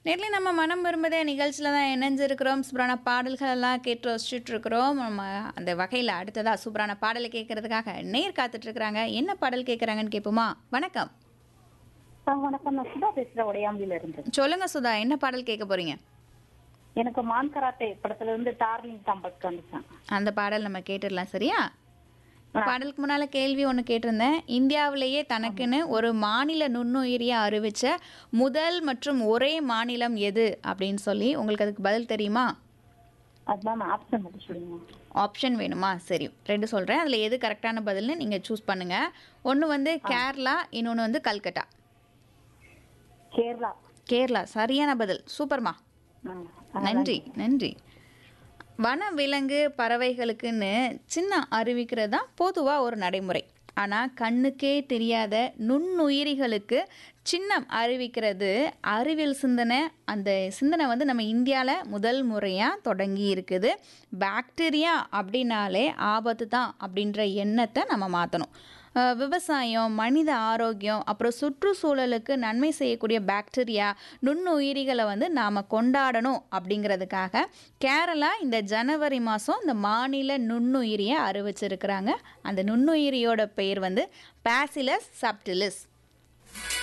நேர்லயே நம்ம மனம் விரும்புதே நிகழ்ச்சியில் தான் இணைஞ்சிருக்கிறோம் சூப்பரான பாடல்கள் எல்லாம் கேட்டு ரசிச்சுட்டு இருக்கிறோம் நம்ம அந்த வகையில் அடுத்ததா சூப்பரான பாடலை கேட்கறதுக்காக நேர் காத்துட்டு இருக்கிறாங்க என்ன பாடல் கேட்குறாங்கன்னு கேட்போமா வணக்கம் ஆ, வணக்கம் நான் சுதா பேசுறேன் உடையாம்பில இருந்து சொல்லுங்க சுதா என்ன பாடல் கேட்க போறீங்க எனக்கு மான் கராத்தே படத்துல இருந்து டார்லிங் தம்பக்கு வந்துச்சேன் அந்த பாடல் நம்ம கேட்டுடலாம் சரியா பாடலுக்கு முன்னால கேள்வி ஒன்று கேட்டிருந்தேன் இந்தியாவிலேயே தனக்குன்னு ஒரு மாநில நுண்ணுயிரியை அறிவிச்ச முதல் மற்றும் ஒரே மாநிலம் எது அப்படின்னு சொல்லி உங்களுக்கு அதுக்கு பதில் தெரியுமா அதுதான் ஆப்ஷன் மட்டும் சொல்லுங்க ஆப்ஷன் வேணுமா சரி ரெண்டு சொல்கிறேன் அதில் எது கரெக்டான பதில்னு நீங்கள் சூஸ் பண்ணுங்கள் ஒன்று வந்து கேரளா இன்னொன்று வந்து கல்கட்டா கேரளா கேரளா சரியான பதில் சூப்பர்மா ம். நன்றி நன்றி வன விலங்கு பறவைகளுக்குன்னு சின்ன அறிவிக்கிறது தான் பொதுவாக ஒரு நடைமுறை ஆனால் கண்ணுக்கே தெரியாத நுண்ணுயிரிகளுக்கு சின்னம் அறிவிக்கிறது அறிவியல் சிந்தனை அந்த சிந்தனை வந்து நம்ம இந்தியாவில் முதல் முறையாக தொடங்கி இருக்குது பாக்டீரியா அப்படின்னாலே ஆபத்து தான் அப்படின்ற எண்ணத்தை நம்ம மாற்றணும் அஹ் விவசாயம் மனித ஆரோக்கியம் அப்புறம் சுற்றுச்சூழலுக்கு நன்மை செய்யக்கூடிய பாக்டீரியா நுண்ணுயிரிகளை வந்து நாம் கொண்டாடணும் அப்படிங்கிறதுக்காக கேரளா இந்த ஜனவரி மாதம் இந்த மாநில நுண்ணுயிரியை அறிவிச்சிருக்கிறாங்க அந்த நுண்ணுயிரியோட பெயர் வந்து பேசிலஸ் சப்டிலிஸ்